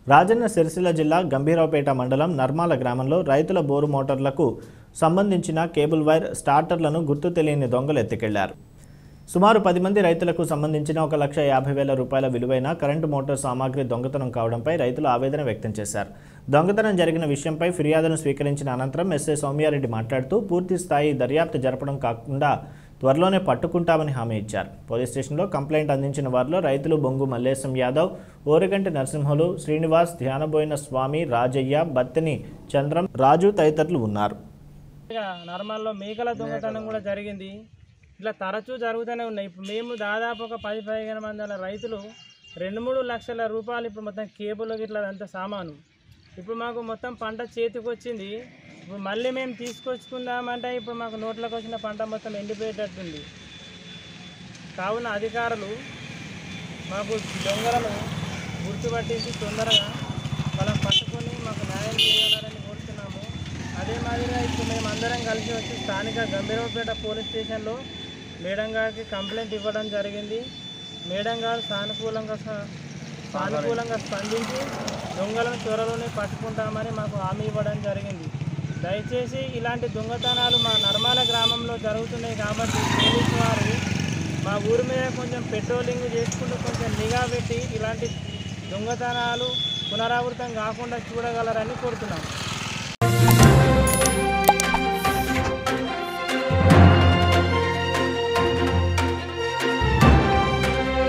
రాజన్న సిరిసిల్ల జిల్లా గంభీరావుపేట మండలం నర్మాల గ్రామంలో రైతుల బోరు మోటార్లకు సంబంధించిన కేబుల్ వైర్ స్టార్టర్లను గుర్తు తెలియని దొంగలు ఎత్తుకెళ్లారు సుమారు పది మంది రైతులకు సంబంధించిన ఒక లక్ష యాభై వేల రూపాయల విలువైన కరెంటు మోటార్ సామాగ్రి దొంగతనం కావడంపై రైతులు ఆవేదన వ్యక్తం చేశారు దొంగతనం జరిగిన విషయంపై ఫిర్యాదును స్వీకరించిన అనంతరం ఎస్ఐ సౌమ్యారెడ్డి మాట్లాడుతూ పూర్తి స్థాయి దర్యాప్తు జరపడం కాకుండా త్వరలోనే పట్టుకుంటామని హామీ ఇచ్చారు పోలీస్ స్టేషన్లో కంప్లైంట్ అందించిన వారిలో రైతులు బొంగు మల్లేశం యాదవ్ ఓరిగంటి నరసింహులు శ్రీనివాస్ ధ్యానబోయిన స్వామి రాజయ్య బత్తిని చంద్రం రాజు తదితరులు ఉన్నారు ఇక నార్మల్లో మేకల దొంగతనం కూడా జరిగింది ఇట్లా తరచూ జరుగుతూనే ఉన్నాయి ఇప్పుడు మేము దాదాపు ఒక పది పదిహేను మంది రైతులు రెండు మూడు లక్షల రూపాయలు ఇప్పుడు మొత్తం కేబుల్ ఇట్లా అంత సామాను ఇప్పుడు మాకు మొత్తం పంట చేతికి వచ్చింది ఇప్పుడు మళ్ళీ మేము తీసుకొచ్చుకుందామంటే ఇప్పుడు మాకు నోట్లోకి వచ్చిన పంట మొత్తం ఎండిపోయేటట్టుంది కావున అధికారులు మాకు దొంగలను గుర్తుపట్టించి తొందరగా వాళ్ళని పట్టుకొని మాకు న్యాయం చేయాలని కోరుతున్నాము అదే మాదిరిగా ఇప్పుడు మేము అందరం కలిసి వచ్చి స్థానిక గంభీరపేట పోలీస్ స్టేషన్లో మేడం గారికి కంప్లైంట్ ఇవ్వడం జరిగింది మేడం గారు సానుకూలంగా స- సానుకూలంగా స్పందించి దొంగలను త్వరలోనే పట్టుకుంటామని మాకు హామీ ఇవ్వడం జరిగింది దయచేసి ఇలాంటి దొంగతనాలు మా నర్మాల గ్రామంలో జరుగుతున్నాయి కాబట్టి పోలీసు వారు మా ఊరి మీద కొంచెం పెట్రోలింగ్ చేసుకుంటూ కొంచెం నిఘా పెట్టి ఇలాంటి దొంగతనాలు పునరావృతం కాకుండా చూడగలరని కోరుతున్నాం